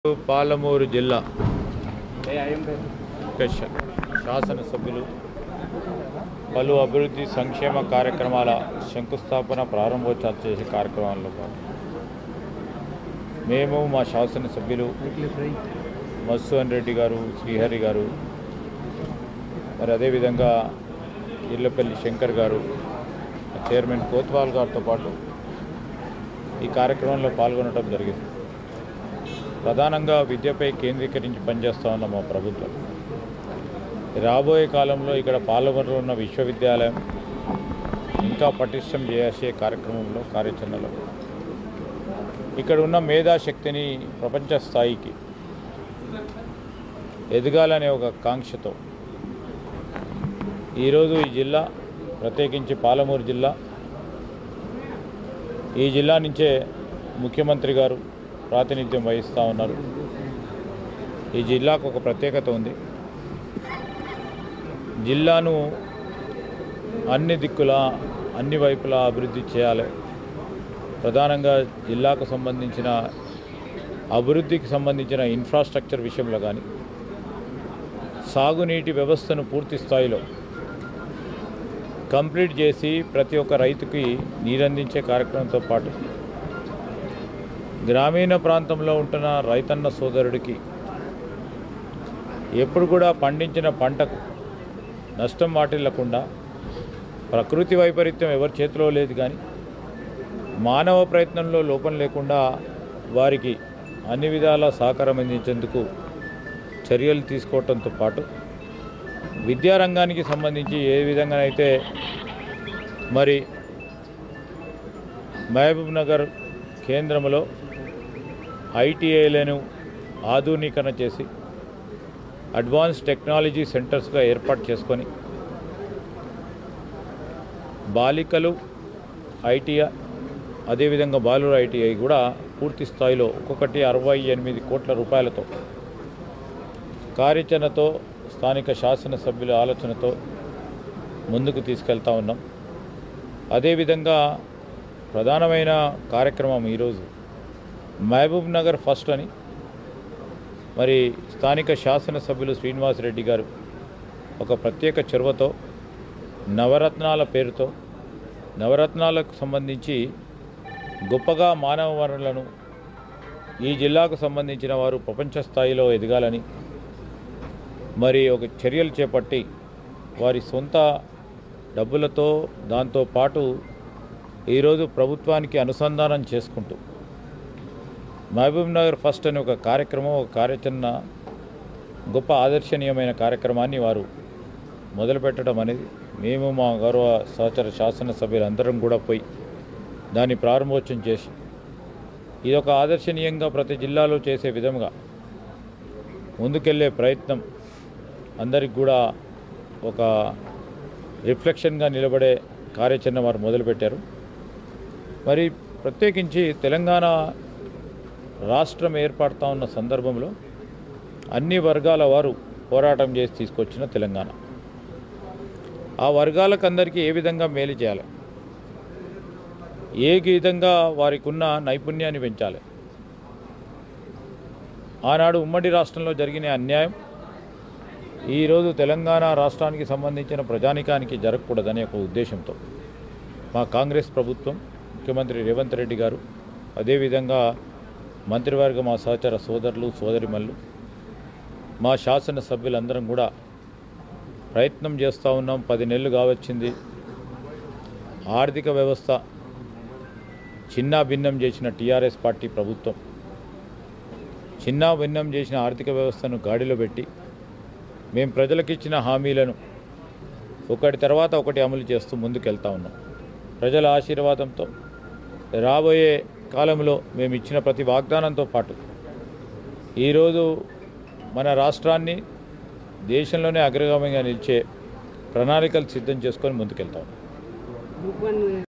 పాలమూరు జిల్లా యొక్క శ- శాసనసభ్యులు పలు అభివృద్ధి సంక్షేమ కార్యక్రమాల శంకుస్థాపన ప్రారంభోత్సవాలు చేసే కార్యక్రమాల్లో పాటు మేము మా శాసనసభ్యులు మత్స్వన్ రెడ్డి గారు శ్రీహరి గారు మరి అదేవిధంగా ఇర్లపల్లి శంకర్ గారు చైర్మన్ కోత్వాల్ గారితో పాటు ఈ కార్యక్రమంలో పాల్గొనడం జరిగింది ప్రధానంగా విద్యపై కేంద్రీకరించి పనిచేస్తూ ఉన్న మా ప్రభుత్వం రాబోయే కాలంలో ఇక్కడ పాలమూరులో ఉన్న విశ్వవిద్యాలయం ఇంకా పటిష్టం చేసే కార్యక్రమంలో కార్యాచరణలో ఇక్కడ ఉన్న మేధాశక్తిని ప్రపంచ స్థాయికి ఎదగాలనే ఒక కాంక్షతో ఈరోజు ఈ జిల్లా ప్రత్యేకించి పాలమూరు జిల్లా ఈ జిల్లా నుంచే ముఖ్యమంత్రి గారు ప్రాతినిధ్యం వహిస్తూ ఉన్నారు ఈ జిల్లాకు ఒక ప్రత్యేకత ఉంది జిల్లాను అన్ని దిక్కుల అన్ని వైపులా అభివృద్ధి చేయాలి ప్రధానంగా జిల్లాకు సంబంధించిన అభివృద్ధికి సంబంధించిన ఇన్ఫ్రాస్ట్రక్చర్ విషయంలో కానీ సాగునీటి వ్యవస్థను పూర్తి స్థాయిలో కంప్లీట్ చేసి ప్రతి ఒక్క రైతుకి నీరందించే కార్యక్రమంతో పాటు గ్రామీణ ప్రాంతంలో ఉంటున్న రైతన్న సోదరుడికి ఎప్పుడు కూడా పండించిన పంటకు నష్టం వాటిల్లకుండా ప్రకృతి వైపరీత్యం ఎవరి చేతిలో లేదు కానీ మానవ ప్రయత్నంలో లోపం లేకుండా వారికి అన్ని విధాల సహకారం అందించేందుకు చర్యలు తీసుకోవడంతో పాటు విద్యారంగానికి సంబంధించి ఏ విధంగానైతే మరి మహబూబ్ నగర్ కేంద్రంలో ఐటీఐలను ఆధునీకరణ చేసి అడ్వాన్స్ టెక్నాలజీ సెంటర్స్గా ఏర్పాటు చేసుకొని బాలికలు ఐటీఐ అదేవిధంగా బాలుర ఐటీఐ కూడా పూర్తి స్థాయిలో ఒక్కొక్కటి అరవై ఎనిమిది కోట్ల రూపాయలతో కార్యాచరణతో స్థానిక శాసనసభ్యుల ఆలోచనతో ముందుకు తీసుకెళ్తా ఉన్నాం అదేవిధంగా ప్రధానమైన కార్యక్రమం ఈరోజు మహబూబ్ నగర్ ఫస్ట్ అని మరి స్థానిక శాసనసభ్యులు శ్రీనివాసరెడ్డి గారు ఒక ప్రత్యేక చొరవతో నవరత్నాల పేరుతో నవరత్నాలకు సంబంధించి గొప్పగా మానవ వనరులను ఈ జిల్లాకు సంబంధించిన వారు ప్రపంచ స్థాయిలో ఎదగాలని మరి ఒక చర్యలు చేపట్టి వారి సొంత డబ్బులతో దాంతో పాటు ఈరోజు ప్రభుత్వానికి అనుసంధానం చేసుకుంటూ మహబూబ్ నగర్ ఫస్ట్ అనే ఒక కార్యక్రమం ఒక కార్యాచరణ గొప్ప ఆదర్శనీయమైన కార్యక్రమాన్ని వారు మొదలుపెట్టడం అనేది మేము మా గౌరవ సహచర శాసనసభ్యులందరం కూడా పోయి దాన్ని ప్రారంభోత్సవం చేసి ఇది ఒక ఆదర్శనీయంగా ప్రతి జిల్లాలో చేసే విధంగా ముందుకెళ్ళే ప్రయత్నం అందరికి కూడా ఒక రిఫ్లెక్షన్గా నిలబడే కార్యాచరణ వారు మొదలుపెట్టారు మరి ప్రత్యేకించి తెలంగాణ రాష్ట్రం ఏర్పడతా ఉన్న సందర్భంలో అన్ని వర్గాల వారు పోరాటం చేసి తీసుకొచ్చిన తెలంగాణ ఆ వర్గాలకు అందరికీ ఏ విధంగా మేలు చేయాలి ఏ విధంగా వారికి ఉన్న నైపుణ్యాన్ని పెంచాలి ఆనాడు ఉమ్మడి రాష్ట్రంలో జరిగిన అన్యాయం ఈరోజు తెలంగాణ రాష్ట్రానికి సంబంధించిన ప్రజానికానికి జరగకూడదనే ఒక ఉద్దేశంతో మా కాంగ్రెస్ ప్రభుత్వం ముఖ్యమంత్రి రేవంత్ రెడ్డి గారు అదేవిధంగా మంత్రివర్గ మా సహచర సోదరులు సోదరిమల్లు మా శాసన సభ్యులందరం కూడా ప్రయత్నం చేస్తూ ఉన్నాం పది నెలలు కావచ్చింది ఆర్థిక వ్యవస్థ చిన్న భిన్నం చేసిన టీఆర్ఎస్ పార్టీ ప్రభుత్వం చిన్న భిన్నం చేసిన ఆర్థిక వ్యవస్థను గాడిలో పెట్టి మేము ప్రజలకు ఇచ్చిన హామీలను ఒకటి తర్వాత ఒకటి అమలు చేస్తూ ముందుకెళ్తా ఉన్నాం ప్రజల ఆశీర్వాదంతో రాబోయే కాలంలో మేము ఇచ్చిన ప్రతి వాగ్దానంతో పాటు ఈరోజు మన రాష్ట్రాన్ని దేశంలోనే అగ్రగామిగా నిలిచే ప్రణాళికలు సిద్ధం చేసుకొని ముందుకెళ్తాం